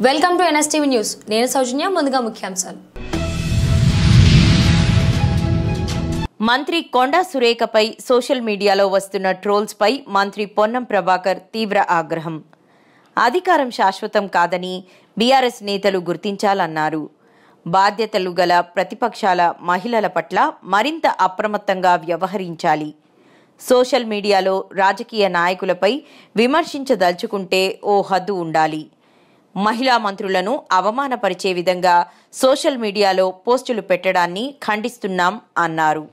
Welcome to NSTV news నేను సౌజన్య ముందుగా ముఖ్యాంశాలు మంత్రి కొండా సురేఖపై సోషల్ మీడియాలో వస్తున్న ట్రోల్స్పై మంత్రి పొన్నం ప్రభాకర్ తీవ్ర ఆగ్రహం అధికారం శాశ్వతం కాదని బీఆర్ఎస్ నేతలు గుర్తించాలన్నారు బాధ్యతలు గల ప్రతిపక్షాల మహిళల పట్ల మరింత అప్రమత్తంగా వ్యవహరించాలి సోషల్ మీడియాలో రాజకీయ నాయకులపై విమర్శించదలుచుకుంటే ఓ హద్దు ఉండాలి మహిళా మంత్రులను అవమానపరిచే విధంగా సోషల్ మీడియాలో పోస్టులు పెట్టడాన్ని ఖండిస్తున్నాం అన్నారు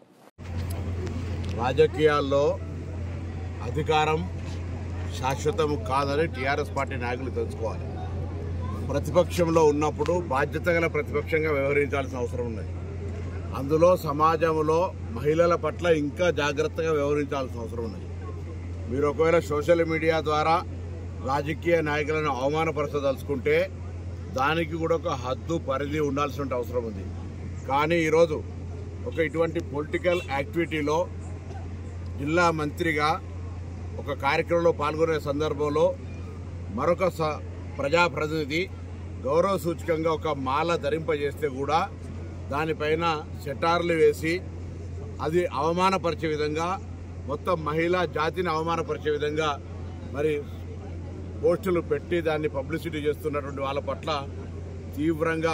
రాజకీయాల్లో అధికారం శాశ్వతం కాదని టీఆర్ఎస్ పార్టీ నాయకులు తెలుసుకోవాలి ప్రతిపక్షంలో ఉన్నప్పుడు బాధ్యత గల ప్రతిపక్షంగా వ్యవహరించాల్సిన అవసరం ఉన్నది అందులో సమాజంలో మహిళల పట్ల ఇంకా జాగ్రత్తగా వ్యవహరించాల్సిన అవసరం ఉన్నది మీరు ఒకవేళ సోషల్ మీడియా ద్వారా రాజకీయ నాయకులను అవమానపరచదలుచుకుంటే దానికి కూడా ఒక హద్దు పరిధి ఉండాల్సిన అవసరం ఉంది కానీ ఈరోజు ఒక ఇటువంటి పొలిటికల్ యాక్టివిటీలో జిల్లా మంత్రిగా ఒక కార్యక్రమంలో పాల్గొనే సందర్భంలో మరొక స ప్రజాప్రతినిధి గౌరవ సూచకంగా ఒక మాల ధరింపజేస్తే కూడా దానిపైన సెటార్లు వేసి అది అవమానపరిచే విధంగా మొత్తం మహిళా జాతిని అవమానపరిచే విధంగా మరి పోస్టులు పెట్టి దాన్ని పబ్లిసిటీ చేస్తున్నటువంటి వాళ్ళ పట్ల తీవ్రంగా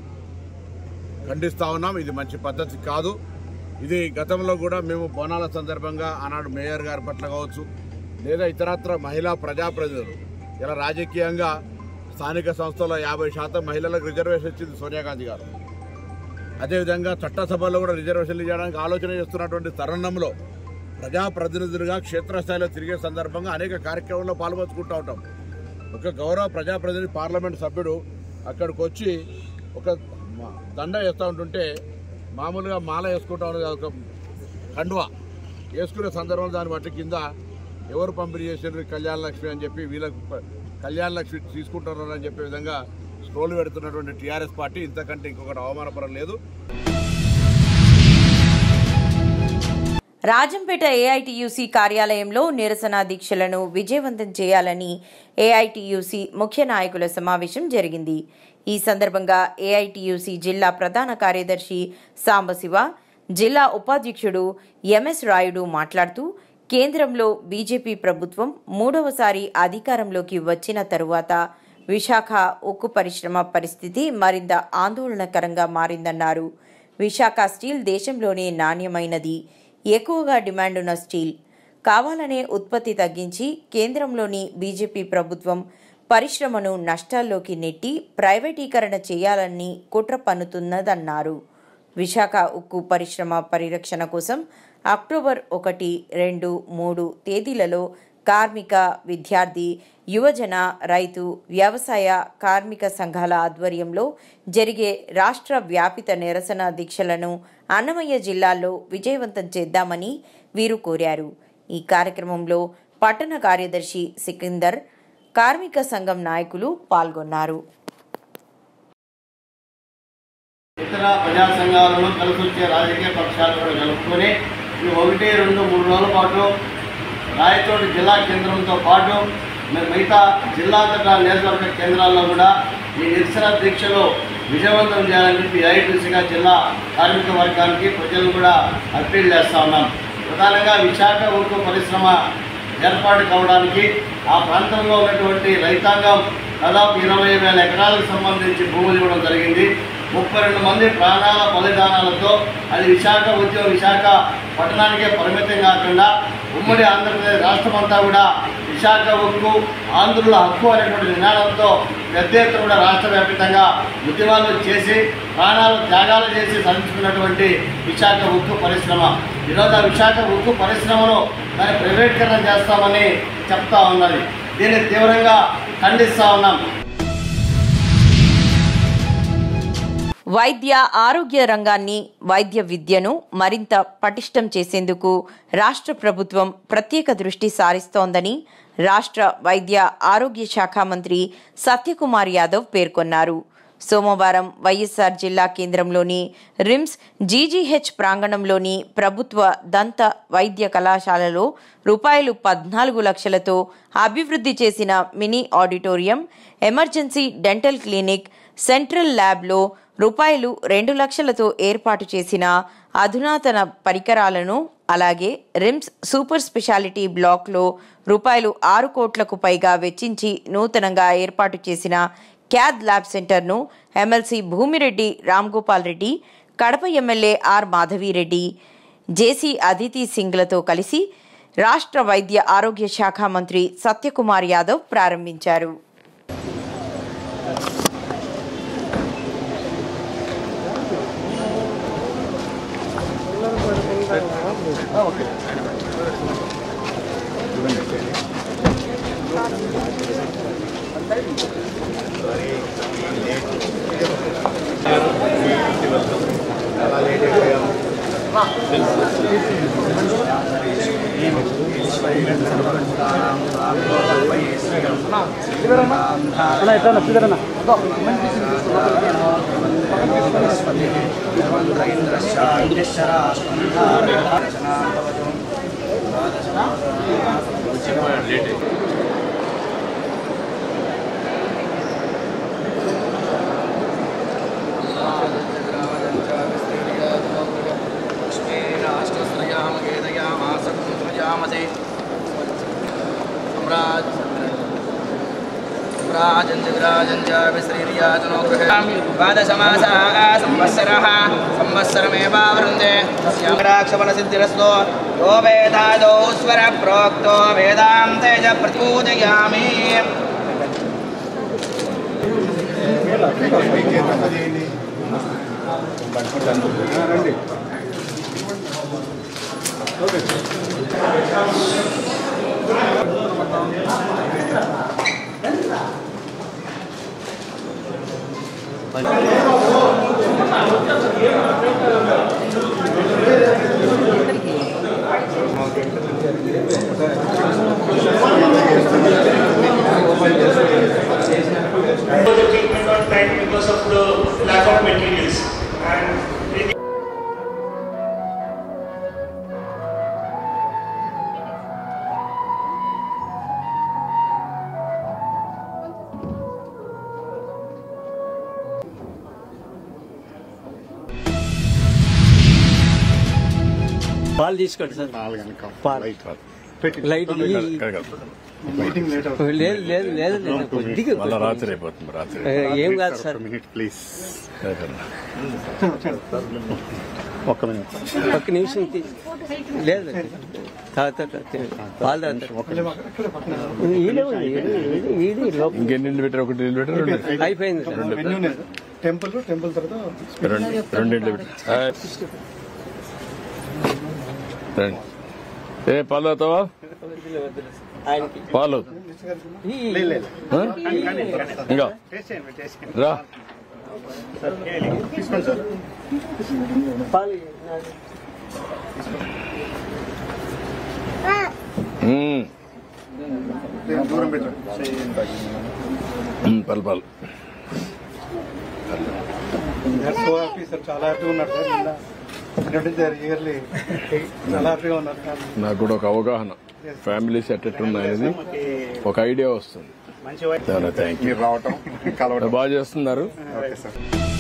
ఖండిస్తా ఉన్నాం ఇది మంచి పద్ధతి కాదు ఇది గతంలో కూడా మేము బోనాల సందర్భంగా ఆనాడు మేయర్ గారి పట్ల కావచ్చు లేదా ఇతరత్ర మహిళా ప్రజాప్రతినిధులు ఇలా రాజకీయంగా స్థానిక సంస్థల్లో యాభై శాతం మహిళలకు రిజర్వేషన్ ఇచ్చింది సోనియా గాంధీ గారు అదేవిధంగా చట్టసభలో కూడా రిజర్వేషన్లు చేయడానికి ఆలోచన చేస్తున్నటువంటి తరుణంలో ప్రజాప్రతినిధులుగా క్షేత్రస్థాయిలో తిరిగే సందర్భంగా అనేక కార్యక్రమాల్లో పాల్పంచుకుంటూ ఉంటాం ఒక గౌరవ ప్రజాప్రతినిధి పార్లమెంట్ సభ్యుడు అక్కడికి వచ్చి ఒక మ- దండ వేస్తూ ఉంటుంటే మామూలుగా మాల వేసుకుంటా ఉన్నది ఒక కండువా వేసుకునే సందర్భంలో దాన్ని బట్టి కింద ఎవరు పంపిణీ చేసారు కళ్యాణ లక్ష్మి అని చెప్పి వీళ్ళకి ప- కళ్యాణ లక్ష్మి తీసుకుంటున్నారు అని చెప్పే విధంగా స్క్రోల్ పెడుతున్నటువంటి టీఆర్ఎస్ పార్టీ ఇంతకంటే ఇంకొకటి అవమానపరం లేదు రాజంపేట ఏఐటియుసి కార్యాలయంలో నిరసన దీక్షలను విజయవంతం చేయాలని ఏఐటియుసి ముఖ్య నాయకుల సమావేశం జరిగింది ఈ సందర్భంగా ఏఐటియుసి జిల్లా ప్రధాన కార్యదర్శి సాంబశివ జిల్లా ఉపాధ్యక్షుడు ఎంఎస్ రాయుడు మాట్లాడుతూ కేంద్రంలో బీజేపీ ప్రభుత్వం మూడవసారి అధికారంలోకి వచ్చిన తరువాత విశాఖ ఉక్కు పరిశ్రమ పరిస్థితి మరింత ఆందోళనకరంగా మారిందన్నారు విశాఖ స్టీల్ దేశంలోనే నాణ్యమైనది ఎక్కువగా డిమాండున్న స్టీల్ కావాలనే ఉత్పత్తి తగ్గించి కేంద్రంలోని బీజేపీ ప్రభుత్వం పరిశ్రమను నష్టాల్లోకి నెట్టి ప్రైవేటీకరణ చేయాలని కుట్ర పన్నుతున్నదన్నారు విశాఖ ఉక్కు పరిశ్రమ పరిరక్షణ కోసం అక్టోబర్ ఒకటి రెండు మూడు తేదీలలో కార్మిక విద్యార్థి యువజన రైతు వ్యవసాయ కార్మిక సంఘాల ఆధ్వర్యంలో జరిగే రాష్ట్ర వ్యాపిత నిరసన దీక్షలను అన్నమయ్య జిల్లాల్లో విజయవంతం చేద్దామని వీరు కోరారు ఈ కార్యక్రమంలో పట్టణ కార్యదర్శి సికిందర్ కార్మిక సంఘం నాయకులు పాల్గొన్నారు ఇతర ప్రజా సంఘాలను కలిసి వచ్చే రాజకీయ పక్షాలు కూడా కలుపుకొని ఈ ఒకటి రెండు మూడు రోజుల పాటు రాయచోటి జిల్లా కేంద్రంతో పాటు మరి మిగతా జిల్లాంతటా నియోజకవర్గ కేంద్రాల్లో కూడా ఈ నిరసన దీక్షలు విజయవంతం చేయాలని చెప్పి ఐటీసీగా జిల్లా కార్మిక వర్గానికి ప్రజలను కూడా అప్పీల్ చేస్తా ఉన్నాం ప్రధానంగా విశాఖ ఉక్కు పరిశ్రమ ఏర్పాటు కావడానికి ఆ ప్రాంతంలో ఉన్నటువంటి రైతాంగం దాదాపు ఇరవై వేల ఎకరాలకు సంబంధించి భూములు ఇవ్వడం జరిగింది ముప్పై రెండు మంది ప్రాణాల బలిదానాలతో అది విశాఖ ఉద్యోగ విశాఖ పట్టణానికే పరిమితం కాకుండా ఉమ్మడి ఆంధ్రప్రదేశ్ రాష్ట్రమంతా కూడా విశాఖ ఉక్కు ఆంధ్రుల హక్కు అనేటువంటి నినాదంతో పెద్ద ఎత్తున కూడా రాష్ట్ర వ్యాప్తంగా ఉద్యమాలు చేసి ప్రాణాలు త్యాగాలు చేసి సాధించుకున్నటువంటి విశాఖ ఉక్కు పరిశ్రమ ఈరోజు ఆ విశాఖ ఉక్కు పరిశ్రమను దాన్ని ప్రైవేటీకరణ చేస్తామని చెప్తా ఉన్నది దీన్ని తీవ్రంగా ఖండిస్తా ఉన్నాం వైద్య ఆరోగ్య రంగాన్ని వైద్య విద్యను మరింత పటిష్టం చేసేందుకు రాష్ట్ర ప్రభుత్వం ప్రత్యేక దృష్టి సారిస్తోందని రాష్ట్ర వైద్య ఆరోగ్య శాఖ మంత్రి సత్యకుమార్ యాదవ్ పేర్కొన్నారు సోమవారం వైఎస్ఆర్ జిల్లా కేంద్రంలోని రిమ్స్ జీజీహెచ్ ప్రాంగణంలోని ప్రభుత్వ దంత వైద్య కళాశాలలో రూపాయలు పద్నాలుగు లక్షలతో అభివృద్ధి చేసిన mini auditorium emergency dental clinic central ల్యాబ్లో రూపాయలు రెండు లక్షలతో ఏర్పాటు చేసిన అధునాతన పరికరాలను అలాగే రిమ్స్ సూపర్ స్పెషాలిటీ బ్లాక్లో రూపాయలు ఆరు కోట్లకు పైగా వెచ్చించి నూతనంగా ఏర్పాటు చేసిన క్యాద్ ల్యాబ్ సెంటర్ను MLC Bhumireddy Ramgopal Reddy Kadapa MLA R Madhavireddy JC Aditi సింగ్లతో కలిసి రాష్ట్ర వైద్య ఆరోగ్య శాఖ మంత్రి సత్యకుమార్ యాదవ్ ప్రారంభించారు द्वादशमासाः संवत्सरः संवत्सरमेवावृन्दे तस्याक्षपणसिद्धिरस्तो यो वेदादौ स्वरप्रोक्तो वेदान्ते च प्रतिपूजयामि the treatment on time because of the lack of materials. And it పాలు తీసుకోండి సార్ పాలు లైట్ ఈ- లేదు లేదు లేదు లేదు కొద్దిగా మళ్ళా రాత్రి అయిపోతుంది రాత్రి ఏ, ఏం కాదు సార్ ప్లీజ్ ఒక్క మినిట్ ఒక్క నిమిషం తీ- లేదు లేదు. తాగుతా తాగుతా. పాలు తాగుతా ఈడే ఉంది, ఈడే, ఈడే, ఈడే లోపల. ఇంకెన్ని నీళ్ళు పెట్టారు ఒకటి నీళ్ళు పెట్టారు రెండు అయిపోయింది సార్. టెంపుల్ టెంపుల్ తర్వాత రెండు రెండు నీళ్ళు పెట్టారు రండి ఏ పాలు తాగుతావా ఆయనకి పాలు ఈ- ఆ? ఇంకా రా పాలు మ్మ్. దూరం పెట్టండి మ్మ్, పాలు పాలు సో హ్యాపీ సార్ చాలా హ్యాపీగా ఉన్నారు సార్ నిన్న ఎందుకంటే ఇయర్లీ చాలా హ్యాపీగా ఉన్నారు సార్ నాకు కూడా ఒక అవగాహన ఫ్యామిలీస్ ఎట్టెట్ ఉన్నాయనేది ఒక ఐడియా వస్తుంది మంచి చాలా థ్యాంక్ యూ రావటం కలవడం బాగా చేస్తున్నారు ఓకే సార్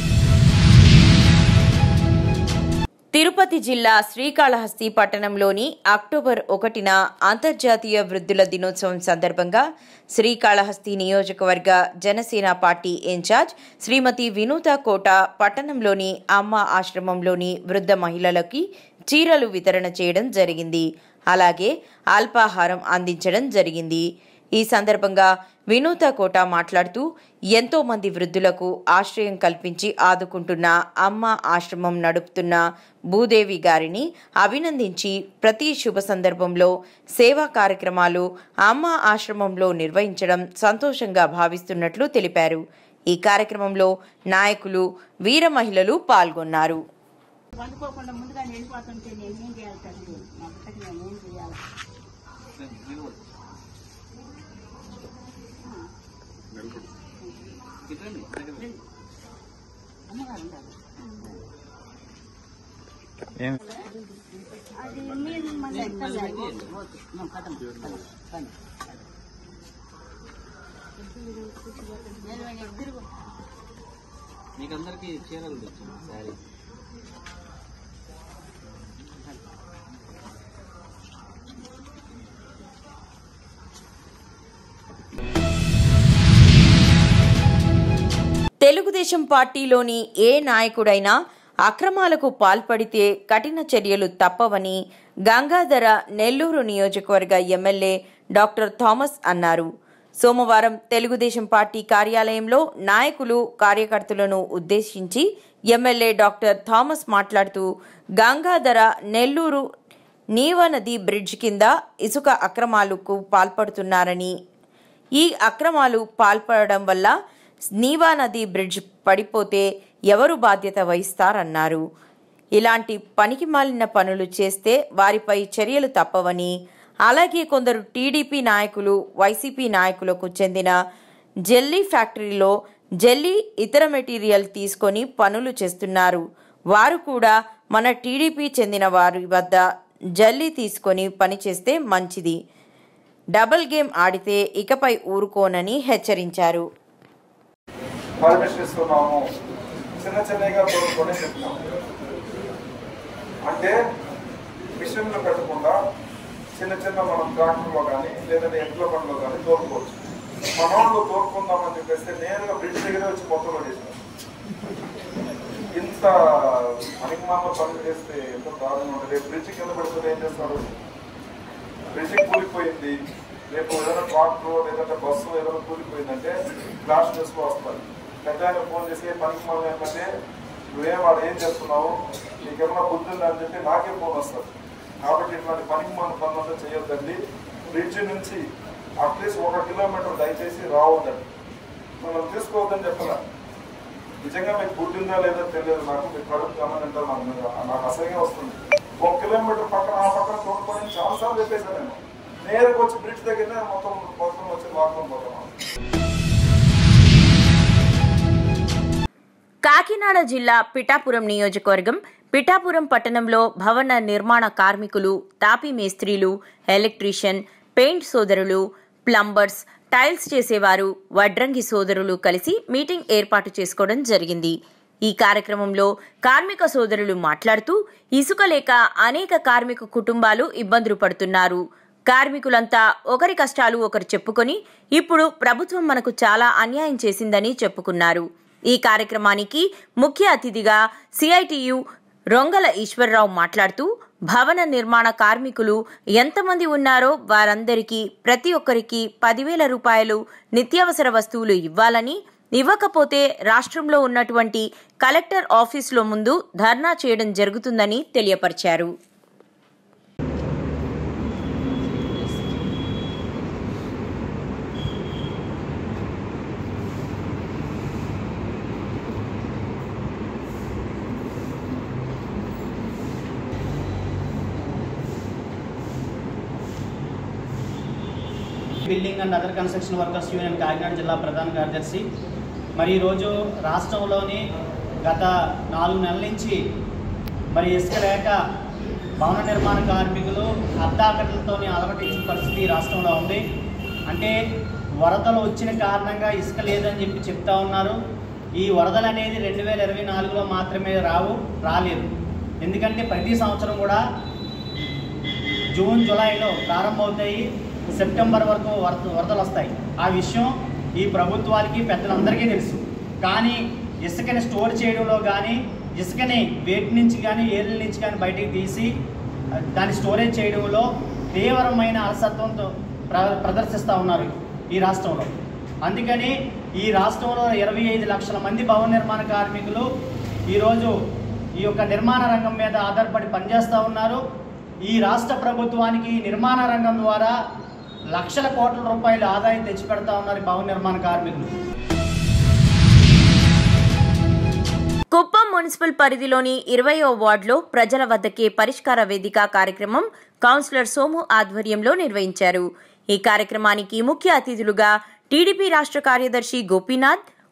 తిరుపతి జిల్లా శ్రీకాళహస్తి పట్టణంలోని అక్టోబర్ ఒకటిన అంతర్జాతీయ వృద్ధుల దినోత్సవం సందర్భంగా శ్రీకాళహస్తి నియోజకవర్గ జనసేన పార్టీ ఇన్ఛార్జ్ శ్రీమతి వినూత కోట పట్టణంలోని అమ్మ ఆశ్రమంలోని వృద్ధ మహిళలకి చీరలు వితరణ చేయడం జరిగింది అలాగే అల్పాహారం అందించడం జరిగింది ఈ సందర్భంగా వినూత కోట మాట్లాడుతూ ఎంతో మంది వృద్ధులకు ఆశ్రయం కల్పించి ఆదుకుంటున్న అమ్మ ఆశ్రమం నడుపుతున్న భూదేవి గారిని అభినందించి ప్రతి శుభ సందర్భంలో సేవా కార్యక్రమాలు అమ్మ ఆశ్రమంలో నిర్వహించడం సంతోషంగా భావిస్తున్నట్లు తెలిపారు ఈ కార్యక్రమంలో నాయకులు వీర మహిళలు పాల్గొన్నారు వండుకోకుండా ముందుగా వెళ్ళిపోతుంటే నేనేం చేయాలి తల్లి మా బిడ్డకి నేనేం చేయాలి అది మీరు మళ్ళీ ఎక్కడ మీకు అందరికి చీరలు తెచ్చాను శారీ తెలుగుదేశం పార్టీలోని ఏ నాయకుడైనా అక్రమాలకు పాల్పడితే కఠిన చర్యలు తప్పవని గంగాధర నెల్లూరు నియోజకవర్గ ఎమ్మెల్యే డాక్టర్ థామస్ అన్నారు సోమవారం తెలుగుదేశం పార్టీ కార్యాలయంలో నాయకులు కార్యకర్తలను ఉద్దేశించి ఎమ్మెల్యే డాక్టర్ థామస్ మాట్లాడుతూ గంగాధర నెల్లూరు నీవ నది బ్రిడ్జ్ కింద ఇసుక అక్రమాలకు పాల్పడుతున్నారని ఈ అక్రమాలు పాల్పడడం వల్ల నీవా నది బ్రిడ్జ్ పడిపోతే ఎవరు బాధ్యత వహిస్తారన్నారు ఇలాంటి పనికి మాలిన పనులు చేస్తే వారిపై చర్యలు తప్పవని అలాగే కొందరు టీడీపీ నాయకులు వైసీపీ నాయకులకు చెందిన జెల్లీ ఫ్యాక్టరీలో జెల్లీ ఇతర మెటీరియల్ తీసుకొని పనులు చేస్తున్నారు వారు కూడా మన టీడీపీ చెందిన వారి వద్ద జల్లీ తీసుకొని పనిచేస్తే మంచిది డబుల్ గేమ్ ఆడితే ఇకపై ఊరుకోనని హెచ్చరించారు పర్మిషన్ ఇస్తున్నాము చిన్న చిన్నగా కొనుక్కొని చెప్తాం అంటే మిషన్లు పెట్టకుండా చిన్న చిన్న మనం ట్రాక్టర్లో కానీ లేదంటే ఎడ్ల బండ్లో కానీ తోలుకోవచ్చు మనోళ్ళు తోలుకుందామని చెప్పేస్తే నేరుగా బ్రిడ్జ్ దగ్గర వచ్చి మొత్తం పడేసినాం ఇంత అనిమాన పనులు చేస్తే ఎంత దారుణం ఉంటుంది రేపు బ్రిడ్జ్ కింద పడిపోతే ఏం చేస్తారు బ్రిడ్జ్ కూలిపోయింది రేపు ఏదైనా ట్రాక్టర్ లేదంటే బస్సు ఏదైనా కూలిపోయిందంటే క్లాస్ చేసుకో వస్తారు పెద్ద ఆయన ఫోన్ చేసి పనికి మనం ఏంటంటే నువ్వేం వాడు ఏం చేస్తున్నావు నీకేమన్నా బుద్ధి ఉందా అని చెప్పి నాకే ఫోన్ వస్తుంది కాబట్టి ఇట్లాంటి పనికి మన పనులంతా చేయొద్దండి బ్రిడ్జ్ నుంచి అట్లీస్ట్ ఒక కిలోమీటర్ దయచేసి రావద్దండి మనం తీసుకోవద్దని చెప్పలే నిజంగా మీకు బుద్ధి ఉందా లేదో తెలియదు నాకు మీకు కడుపు గమనంటే నాకు మీద- నాకు అసహ్యంగా వస్తుంది ఒక కిలోమీటర్ పక్కన ఆ పక్కన చూడకపోయి చాలాసార్లు చెప్పేశాను నేను నేరుగా వచ్చి బ్రిడ్జ్ దగ్గరనే మొత్తం మొత్తం వచ్చి లాక్కొని పోతున్నాను కాకినాడ జిల్లా పిఠాపురం నియోజకవర్గం పిఠాపురం పట్టణంలో భవన నిర్మాణ కార్మికులు తాపీ మేస్త్రీలు ఎలక్ట్రీషియన్ పెయింట్ సోదరులు ప్లంబర్స్ టైల్స్ చేసేవారు వడ్రంగి సోదరులు కలిసి మీటింగ్ ఏర్పాటు చేసుకోవడం జరిగింది ఈ కార్యక్రమంలో కార్మిక సోదరులు మాట్లాడుతూ ఇసుక లేక అనేక కార్మిక కుటుంబాలు ఇబ్బందులు పడుతున్నారు కార్మికులంతా ఒకరి కష్టాలు ఒకరు చెప్పుకొని ఇప్పుడు ప్రభుత్వం మనకు చాలా అన్యాయం చేసిందని చెప్పుకున్నారు ఈ కార్యక్రమానికి ముఖ్య అతిథిగా సిఐటియు రొంగల ఈశ్వరరావు మాట్లాడుతూ భవన నిర్మాణ కార్మికులు ఎంతమంది ఉన్నారో వారందరికీ ప్రతి ఒక్కరికి పదివేల రూపాయలు నిత్యావసర వస్తువులు ఇవ్వాలని ఇవ్వకపోతే రాష్ట్రంలో ఉన్నటువంటి కలెక్టర్ ఆఫీసులో ముందు ధర్నా చేయడం జరుగుతుందని తెలియపరిచారు building and other construction workers union Kakinada జిల్లా ప్రధాన కార్యదర్శి మరి ఈరోజు రాష్ట్రంలోని గత నాలుగు నెలల నుంచి మరి ఇసుక లేక భవన నిర్మాణ కార్మికులు అర్ధాకట్లతో అలవటించిన పరిస్థితి ఈ రాష్ట్రంలో ఉంది అంటే వరదలు వచ్చిన కారణంగా ఇసుక లేదని చెప్పి చెప్తా ఉన్నారు ఈ వరదలు అనేది రెండు వేల ఇరవై నాలుగులో మాత్రమే రావు రాలేదు ఎందుకంటే ప్రతి సంవత్సరం కూడా జూన్ జూలైలో ప్రారంభమవుతాయి సెప్టెంబర్ వరకు వరద వరదలు వస్తాయి ఆ విషయం ఈ ప్రభుత్వాలకి పెద్దలందరికీ తెలుసు కానీ ఇసుకని స్టోర్ చేయడంలో కానీ ఇసుకని వేటి నుంచి కానీ ఏర్ల నుంచి కానీ బయటికి తీసి ఆ, దాన్ని స్టోరేజ్ చేయడంలో తీవ్రమైన అలసత్వంతో ప్ర ప్రదర్శిస్తూ ఉన్నారు ఈ రాష్ట్రంలో అందుకని ఈ రాష్ట్రంలో ఇరవై ఐదు లక్షల మంది భవన నిర్మాణ కార్మికులు ఈరోజు ఈ యొక్క నిర్మాణ రంగం మీద ఆధారపడి పనిచేస్తూ ఉన్నారు ఈ రాష్ట్ర ప్రభుత్వానికి నిర్మాణ రంగం ద్వారా లక్షల కోట్ల రూపాయల ఆదాయం తెచ్చిపెడతా ఉన్నారు ఈ భవన నిర్మాణ కార్మికులు కుప్పం మున్సిపల్ పరిధిలోని ఇరవయో వార్డులో ప్రజల వద్దకే పరిష్కార వేదిక కార్యక్రమం కౌన్సిలర్ సోము ఆధ్వర్యంలో నిర్వహించారు ఈ కార్యక్రమానికి ముఖ్య అతిథులుగా టీడీపీ రాష్ట్ర కార్యదర్శి గోపీనాథ్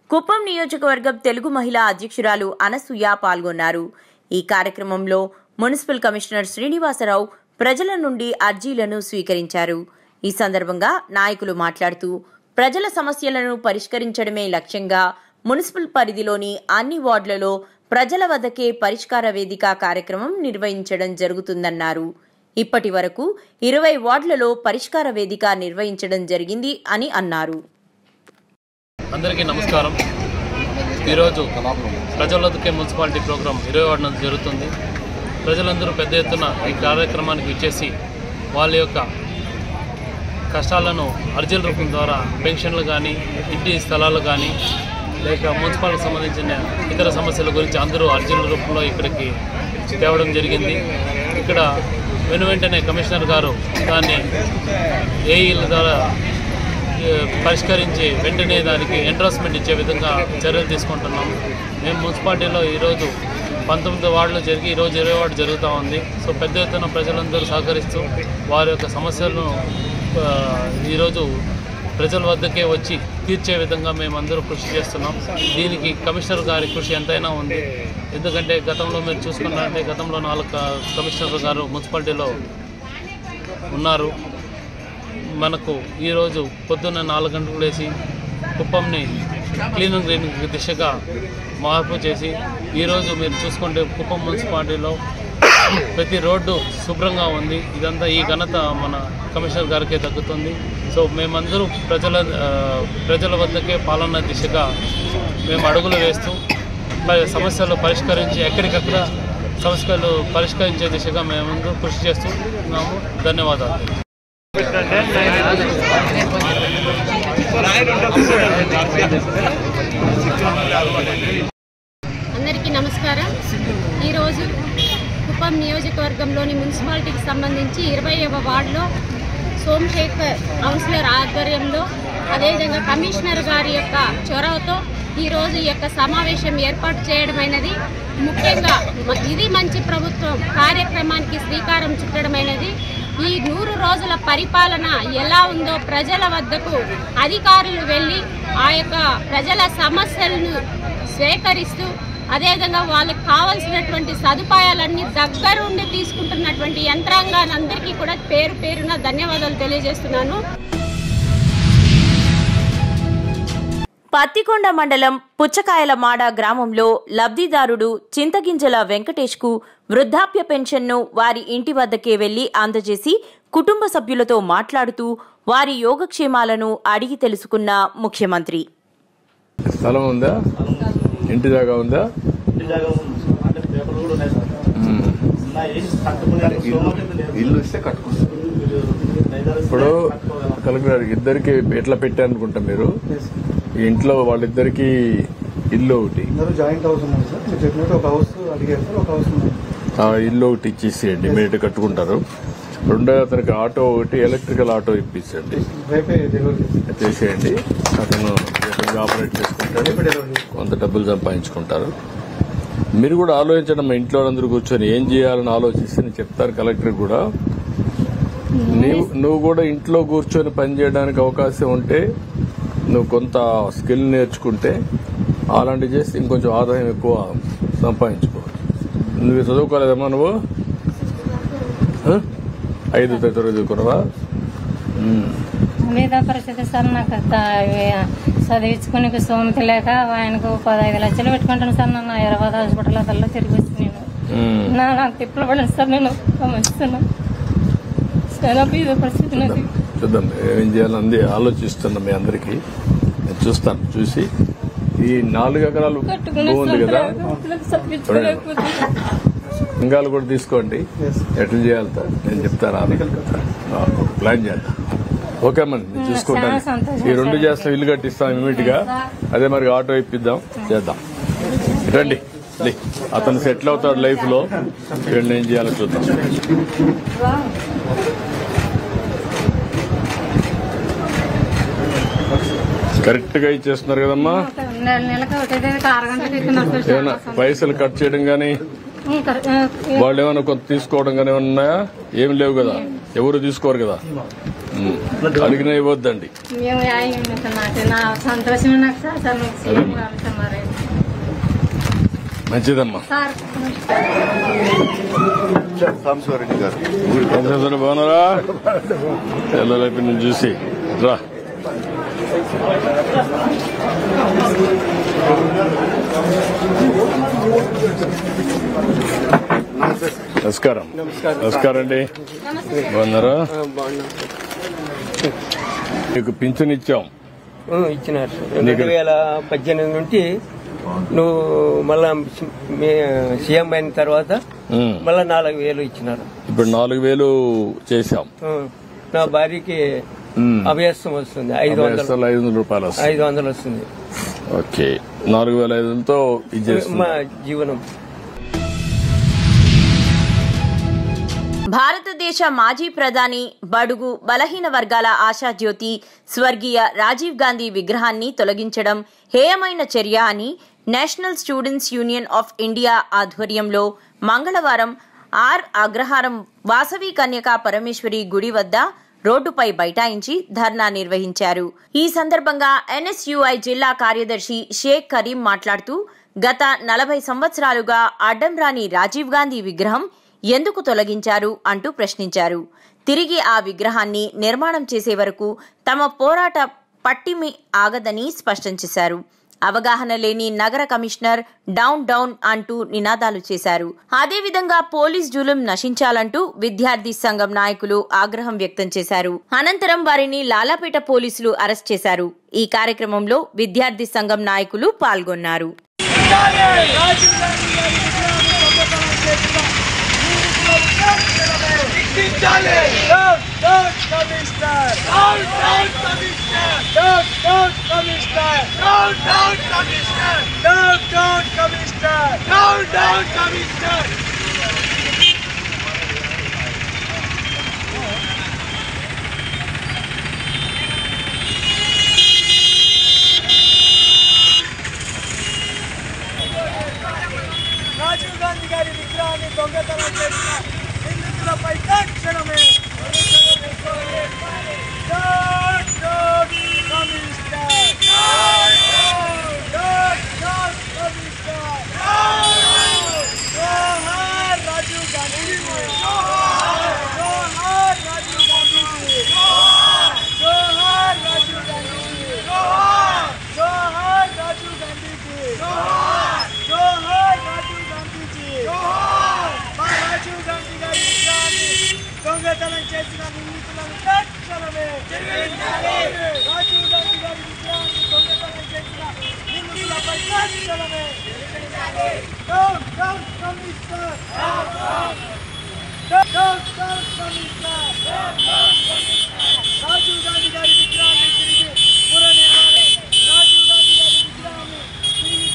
కుప్పం నియోజకవర్గం తెలుగు మహిళా అధ్యక్షురాలు అనసూయ పాల్గొన్నారు ఈ కార్యక్రమంలో మున్సిపల్ కమిషనర్ శ్రీనివాసరావు ప్రజల నుండి అర్జీలను స్వీకరించారు ఈ సందర్భంగా నాయకులు మాట్లాడుతూ ప్రజల సమస్యలను పరిష్కరించడమే లక్ష్యంగా మున్సిపల్ పరిధిలోని అన్ని వార్డులలో ప్రజల వద్దకే పరిష్కార వేదిక కార్యక్రమం నిర్వహించడం జరుగుతుందన్నారు ఇప్పటి వరకు ఇరవై వార్డులలో పరిష్కార వేదిక నిర్వహించడం జరిగింది అని అన్నారు అందరికీ నమస్కారం ఈరోజు ప్రజల వద్దకే మున్సిపాలిటీ ప్రోగ్రాం ఇరవై వాడిన జరుగుతుంది ప్రజలందరూ పెద్ద ఎత్తున ఈ కార్యక్రమానికి ఇచ్చేసి వాళ్ళ యొక్క కష్టాలను అర్జీల రూపం ద్వారా పెన్షన్లు కానీ ఇంటి స్థలాలు కానీ లేక మున్సిపాలిటీకి సంబంధించిన ఇతర సమస్యల గురించి అందరూ అర్జీల రూపంలో ఇక్కడికి తేవడం జరిగింది ఇక్కడ వెను వెంటనే కమిషనర్ గారు దాన్ని ఏఈల ద్వారా ఏ, పరిష్కరించి వెంటనే దానికి ఎంట్రస్మెంట్ ఇచ్చే విధంగా చర్యలు తీసుకుంటున్నాం మేము మున్సిపాలిటీలో ఈరోజు పంతొమ్మిది వార్డులు జరిగి ఈరోజు ఇరవై వార్డు జరుగుతూ ఉంది సో పెద్ద ఎత్తున ప్రజలందరూ సహకరిస్తూ వారి యొక్క సమస్యలను ఆ, ఈరోజు ప్రజల వద్దకే వచ్చి తీర్చే విధంగా మేమందరూ కృషి చేస్తున్నాం దీనికి కమిషనర్ గారి కృషి ఎంతైనా ఉంది ఎందుకంటే గతంలో మీరు చూసుకున్నారంటే గతంలో నాలుగు క- కమిషనర్ గారు మున్సిపాలిటీలో ఉన్నారు మనకు ఈరోజు పొద్దున్న నాలుగు గంటలకు లేచి కుప్పంని క్లీన్ అండ్ గ్రీన్ దిశగా మార్పు చేసి ఈరోజు మీరు చూసుకుంటే కుప్పం మున్సిపాలిటీలో ప్రతి రోడ్డు శుభ్రంగా ఉంది ఇదంతా ఈ ఘనత మన కమిషనర్ గారికే దక్కుతుంది సో మేమందరూ ప్రజల ఆ, ప్రజల వద్దకే పాలన దిశగా మేము అడుగులు వేస్తూ మరి సమస్యలు పరిష్కరించి ఎక్కడికక్కడ సమస్యలు పరిష్కరించే దిశగా మేమందరూ కృషి చేస్తున్నాము ధన్యవాదాలు అందరికీ నమస్కారం ఈరోజు కుప్పం నియోజకవర్గంలోని మున్సిపాలిటీకి సంబంధించి ఇరవైవ వార్డులో సోమశేఖర్ కౌన్సిలర్ ఆధ్వర్యంలో అదేవిధంగా కమిషనర్ గారి యొక్క చొరవతో ఈరోజు ఈ యొక్క సమావేశం ఏర్పాటు చేయడమైనది ముఖ్యంగా మ- ఇది మంచి ప్రభుత్వం కార్యక్రమానికి శ్రీకారం చుట్టడమైనది ఈ నూరు రోజుల పరిపాలన ఎలా ఉందో ప్రజల వద్దకు అధికారులు వెళ్ళి ఆ యొక్క ప్రజల సమస్యలను స్వీకరిస్తూ అదేవిధంగా వాళ్ళకి కావాల్సినటువంటి సదుపాయాలన్నీ దగ్గరుండి తీసుకుంటున్నటువంటి యంత్రాంగాన్ని అందరికీ కూడా పేరు పేరున ధన్యవాదాలు తెలియజేస్తున్నాను పత్తికొండ మండలం పుచ్చకాయల మాడ గ్రామంలో లబ్ధిదారుడు చింతగింజల వెంకటేష్కు వృద్ధాప్య పెన్షన్ను వారి ఇంటి వద్దకే వెళ్లి అందజేసి కుటుంబ సభ్యులతో మాట్లాడుతూ వారి యోగక్షేమాలను అడిగి తెలుసుకున్న ముఖ్యమంత్రి స్థలం ఉందా ఇంటి దాకా ఉందా ఇల్లు ఇస్తే కట్టుకుంటాం ఇప్పుడు కలెక్టర్ ఇద్దరికి ఎట్లా పెట్టారనుకుంటా మీరు ఈ ఇంట్లో వాళ్ళిద్దరికి ఇల్లు ఒకటి అందరూ జాయింట్ హౌస్ ఉన్నారు సార్ మీరు చెప్పినట్టు ఒక హౌస్ అడిగారు సార్ ఒక హౌస్ ఉంది ఆ ఇల్లు ఒకటి ఇచ్చేసేయండి ఇమీడియట్ కట్టుకుంటారు రెండో అతనికి ఆటో ఒకటి ఎలక్ట్రికల్ ఆటో ఇప్పించండి రేపే డెలివరీ చేసేయండి అతను ఎక్కడికి ఆపరేట్ చేసుకుంటాడు కొంత డబ్బులు సంపాదించుకుంటారు మీరు కూడా ఆలోచించండి మా ఇంట్లో అందరూ కూర్చొని ఏం చేయాలని ఆలోచిస్తే నేను చెప్తారు కలెక్టర్ కూడా నీవు నువ్వు కూడా ఇంట్లో కూర్చొని పని చేయడానికి అవకాశం ఉంటే నువ్వు కొంత స్కిల్ నేర్చుకుంటే అలాంటివి చేస్తే ఇంకొంచెం ఆదాయం ఎక్కువ సంపాదించుకో నువ్వు చదువుకోలేదమ్మా నువ్వు ఆ? ఐదు తరగతి చదువుకున్నావా ఉమ్. మీద పరిస్థితి సార్ నాకు త- చదివించుకునే సోమతి లేక ఆయనకు పదహైదు లక్షలు పెట్టుకుంటాను సార్ నన్ను హైదరాబాద్ హాస్పిటల్ అదల్లో తిరిగి వచ్చి నేను ఉమ్. నా నాకు తిప్పలు పడను సార్ నేను గమనిస్తున్నా చాలా బీద పరిస్థితి నాకు చూద్దాం ఏం చేయాలని అంది ఆలోచిస్తున్నా మీ అందరికి నేను చూస్తాను చూసి ఈ నాలుగు ఎకరాలు కట్టుకునే భూమి ఉంది కదా చదివించుకోలేకపోతే లింగాలు కూడా తీసుకోండి ఎట్లా చేయాలి సార్ నేను చెప్తాను ఆ, ప్లాన్ చేద్దాం ఓకే మరి నేను చూసుకుంటాను చాలా సంతోషం ఈ రెండు చేస్తాం ఇల్లు కట్టిస్తాం ఇమీడియట్ గా అదే మరి ఆటో ఇప్పిద్దాం చేద్దాం రండి లే. అతను సెటిల్ అవుతాడు లైఫ్ లో వీళ్ళని ఏం చేయాలో చూద్దాం కరెక్ట్ గా ఇచ్చేస్తున్నారు కదమ్మా నెల నెలకు ఒకటి అరగంటకి ఎక్కుతున్నారు సార్ ఏమైనా పైసలు కట్ చేయడం కానీ ఇంకా, ఆ, వాళ్ళు ఏమైనా కొంత తీసుకోవడం కానీ ఏమైనా ఉన్నాయా ఏమి లేవు కదా ఎవరు తీసుకోరు కదా ఉమ్. అడిగినా ఇవ్వద్దండి మేము ఆయన నాకు నా సంతోషం నాకు సార్ సార్ మీకు సీఎం కావాలి సార్ మరి మంచిదమ్మా సార్ సాంబశివారెడ్డి గారు అందరూ బాగున్నారా పిల్లలైపు నుంచి చూసి రా నమస్కారం నమస్కారం అండి బాగున్నారా మీకు పింఛన్ ఇచ్చాం ఇచ్చినారు నీకు- రెండు వేల పద్దెనిమిది నుండి నువ్వు మళ్ళా సీఎం అయిన తర్వాత ఉమ్. మళ్ళా నాలుగు వేలు ఇచ్చినారు ఇప్పుడు నాలుగు వేలు చేశాం ఆ, నా భార్యకి ఉమ్. అభ్యాసం వస్తుంది ఐదు వందలు అభ్యాసాలు ఐదు వందల రూపాయలు వస్తాయి ఐదు వందలు వస్తుంది ఓకే నాలుగు వేల ఐదు వందలతో ఇది చేస్తున్నాం మా జీవనం భారతదేశ మాజీ ప్రధాని బడుగు బలహీన వర్గాల ఆశాజ్యోతి స్వర్గీయ రాజీవ్ గాంధీ విగ్రహాన్ని తొలగించడం హేయమైన చర్య అని national students union of India ఆధ్వర్యంలో మంగళవారం ఆర్ అగ్రహారం వాసవి కన్యకా పరమేశ్వరి గుడి వద్ద రోడ్డుపై బైఠాయించి ధర్నా నిర్వహించారు ఈ సందర్భంగా ఎన్ఎస్యుఐ జిల్లా కార్యదర్శి షేక్ కరీం మాట్లాడుతూ గత నలభై సంవత్సరాలుగా అడ్డం రాని రాజీవ్ గాంధీ విగ్రహం ఎందుకు తొలగించారు అంటూ ప్రశ్నించారు తిరిగి ఆ విగ్రహాన్ని నిర్మాణం చేసే వరకు తమ పోరాట పట్టిమి ఆగదని స్పష్టం చేశారు అవగాహన లేని నగర కమిషనర్ డౌన్ డౌన్ అంటూ నినాదాలు చేశారు అదేవిధంగా పోలీస్ జూలుం నశించాలంటూ విద్యార్థి సంఘం నాయకులు ఆగ్రహం వ్యక్తం చేశారు అనంతరం వారిని లాలాపేట పోలీసులు అరెస్ట్ చేశారు ఈ కార్యక్రమంలో విద్యార్థి సంఘం నాయకులు పాల్గొన్నారు రాజీవ్ గాంధీ గారి విగ్రహాన్ని దొంగతనం చేసిన నిందితులపై తక్షణమే Don't, don't, Commissioner. Don't, don't, don't, Commissioner. Johar Rajiv Gandhi ji. Johar Rajiv Gandhi ji. Johar Rajiv Gandhi ji. Johar Rajiv Gandhi ji. జోహార్ రాజీవ్ గాంధీ జీ మా రాజీవ్ గాంధీ గారి విగ్రహాన్ని దొంగతనం చేసిన నిందితులను తక్షణమే రాజీవ్ గాంధీ గారి విగ్రహాన్ని దొంగతనం చేసిన నిందితులపై తక్షణమే down down commissioner down down commissioner Rajiv Gandhi గారి విగ్రహాన్ని తిరిగి పునర్నిర్మాణం రాజీవ్ గాంధీ గారి విగ్రహాన్ని తిరిగి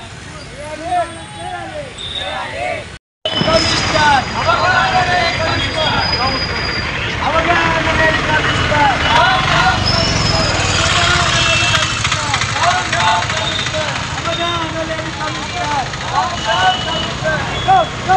కమిషనర్ అవగాహననే కమిషనర్ అవగాహననే కమిషనర్ అవగాహననే కమిషనర్ గో గో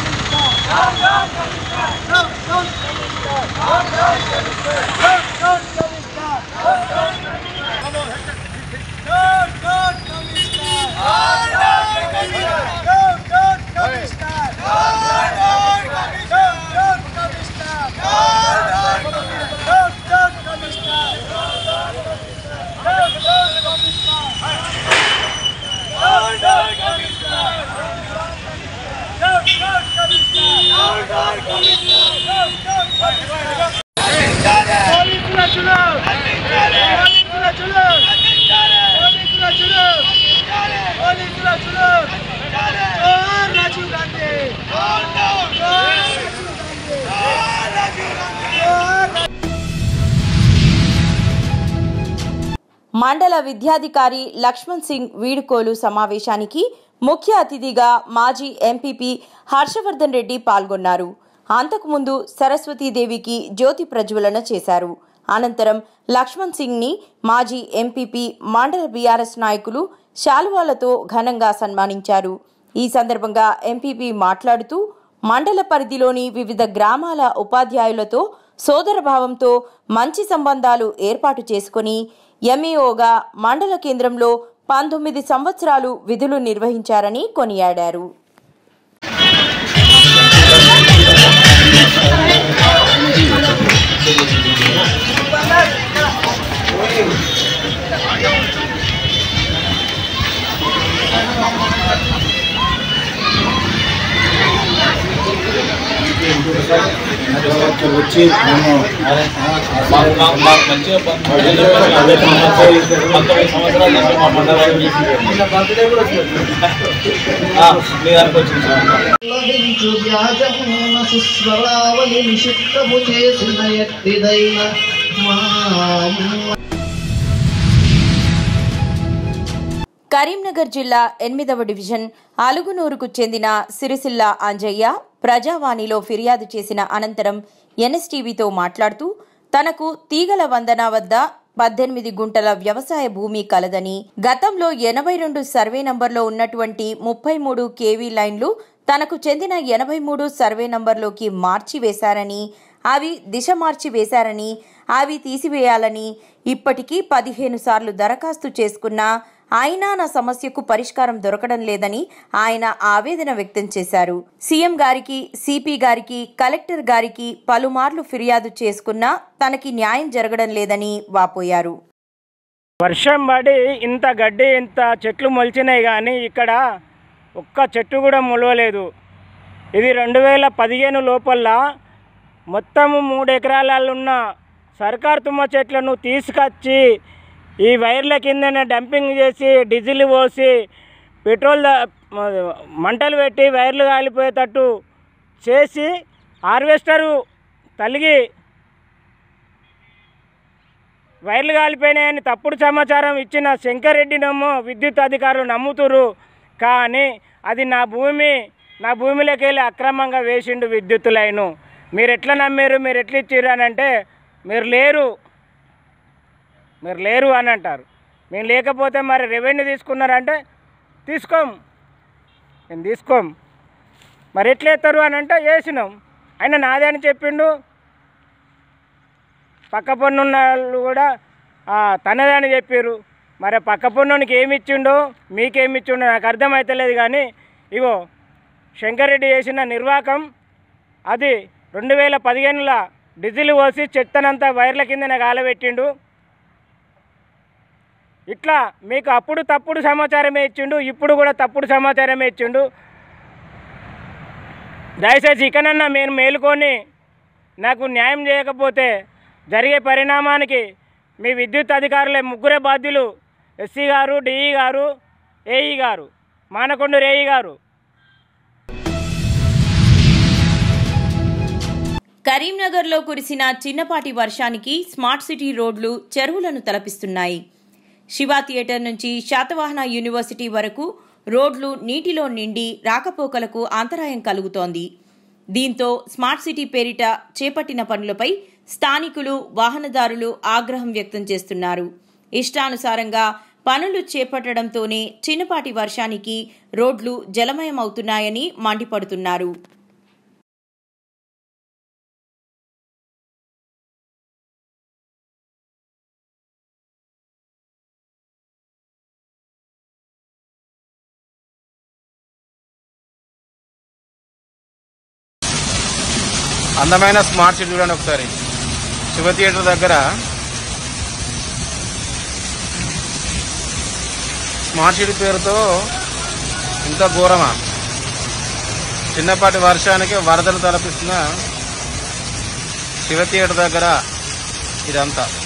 పోలీసుల చులు పోలీసుల చులు పోలీసుల చులు పోలీసుల చులు జోహార్ రాజీవ్ గాంధీ జోహార్ రాజీవ్ గాంధీ జోహార్ మండల విద్యాధికారి లక్ష్మణ్ సింగ్ వీడుకోలు సమావేశానికి ముఖ్య అతిథిగా మాజీ ఎంపీపీ హర్షవర్ధన్ రెడ్డి పాల్గొన్నారు అంతకుముందు సరస్వతీదేవికి జ్యోతి ప్రజ్వలన చేశారు అనంతరం లక్ష్మణ్ సింగ్ ని మాజీ ఎంపీపీ మండల బీఆర్ఎస్ నాయకులు శాలువాలతో ఘనంగా సన్మానించారు ఈ సందర్భంగా ఎంపీపీ మాట్లాడుతూ మండల పరిధిలోని వివిధ గ్రామాల ఉపాధ్యాయులతో సోదరభావంతో మంచి సంబంధాలు ఏర్పాటు చేసుకుని ఎంఈఓగా మండల కేంద్రంలో పంతొమ్మిది సంవత్సరాలు విధులు నిర్వహించారని కొనియాడారు వచ్చి మేము మంచిగా పంతొమ్మిది సంవత్సరాల నుంచి మా మండలానికి మీ దానికి వచ్చింది లభించు వ్యాజమున సుస్వరావళి నిషిద్ధము చేసిన ఎట్టిదైన మాము కరీంనగర్ జిల్లా ఎనిమిదవ డివిజన్ అలుగునూరుకు చెందిన సిరిసిల్ల అంజయ్య ప్రజావాణిలో ఫిర్యాదు చేసిన అనంతరం ఎన్ఎస్టీవీతో మాట్లాడుతూ తనకు తీగల వందన వద్ద పద్దెనిమిది గుంటల వ్యవసాయ భూమి కలదని గతంలో ఎనభై రెండు సర్వే నంబర్లో ఉన్నటువంటి ముప్పై మూడు కేవీ లైన్లు తనకు చెందిన ఎనభై మూడు సర్వే నంబర్లోకి మార్చి వేశారని అవి దిశ మార్చి వేశారని అవి తీసివేయాలని ఇప్పటికీ పదిహేను సార్లు దరఖాస్తు చేసుకున్నా అయినా నా సమస్యకు పరిష్కారం దొరకడం లేదని ఆయన ఆవేదన వ్యక్తం చేశారు సీఎం గారికి సిపి గారికి కలెక్టర్ గారికి పలుమార్లు ఫిర్యాదు చేసుకున్నా తనకి న్యాయం జరగడం లేదని వాపోయారు వర్షం పడి ఇంత గడ్డి ఇంత చెట్లు మొలిచినాయి కానీ ఇక్కడ ఒక్క చెట్టు కూడా మొలవలేదు ఇది రెండు వేల పదిహేను లోపల మొత్తము మూడు ఎకరాలలో ఉన్న సర్కార్ తుమ్మ చెట్లను తీసుకొచ్చి ఈ వైర్ల కిందనే డంపింగ్ చేసి డీజిల్ పోసి పెట్రోల్ ద- మంటలు పెట్టి వైర్లు కాలిపోయేటట్టు చేసి హార్వెస్టరు తలిగి వైర్లు కాలిపోయినాయని తప్పుడు సమాచారం ఇచ్చిన శంకరెడ్డినేమో విద్యుత్ అధికారులు నమ్ముతురు కానీ అది నా భూమి నా భూమిలోకి వెళ్ళి అక్రమంగా వేసిండు విద్యుత్ లైను మీరు ఎట్లా నమ్మారు మీరు ఎట్లా ఇచ్చిర్రు అని అంటే మీరు లేరు మీరు లేరు అని అంటారు మేము లేకపోతే మరి రెవెన్యూ తీసుకున్నారంటే తీసుకోం మేము తీసుకోం మరి ఎట్లా ఎత్తారు అని అంటే వేసినాం ఆయన నాదే అని చెప్పిండు పక్క పన్నున్న వాళ్ళు కూడా ఆ, తనదే అని చెప్పారు మరి పక్క పన్నునికి ఏమి ఇచ్చిండో మీకేమి ఇచ్చిండో నాకు అర్థమవుతలేదు కానీ ఇగో శంకరెడ్డి చేసిన నిర్వాకం అది రెండు వేల పదిహేనులో డీజిల్ పోసి చెత్తనంతా వైర్ల కిందనే కాలబెట్టిండు ఇట్లా మీకు అప్పుడు తప్పుడు సమాచారమే ఇచ్చిండు ఇప్పుడు కూడా తప్పుడు సమాచారమే ఇచ్చిండు దయచేసి ఇకనన్నా నేను మేలుకొని నాకు న్యాయం చేయకపోతే జరిగే పరిణామానికి మీ విద్యుత్ అధికారులే ముగ్గురే బాధ్యులు ఎస్సీ గారు డిఈ గారు ఏఈ గారు మానకొండూరు ఏఈ గారు కరీంనగర్లో కురిసిన చిన్నపాటి వర్షానికి స్మార్ట్ సిటీ రోడ్లు చెరువులను తలపిస్తున్నాయి శివ థియేటర్ నుంచి శాతవాహన యూనివర్సిటీ వరకు రోడ్లు నీటిలో నిండి రాకపోకలకు అంతరాయం కలుగుతోంది దీంతో స్మార్ట్ సిటీ పేరిట చేపట్టిన పనులపై స్థానికులు వాహనదారులు ఆగ్రహం వ్యక్తం చేస్తున్నారు ఇష్టానుసారంగా పనులు చేపట్టడంతోనే చిన్నపాటి వర్షానికి రోడ్లు జలమయమవుతున్నాయని మండిపడుతున్నారు అందమైన స్మార్ట్ సిటీ చూడండి ఒకసారి శివ థియేటర్ దగ్గర స్మార్ట్ సిటీ పేరుతో ఇంత ఘోరమా చిన్నపాటి వర్షానికి వరదలు తలపిస్తున్న శివ థియేటర్ దగ్గర ఇదంతా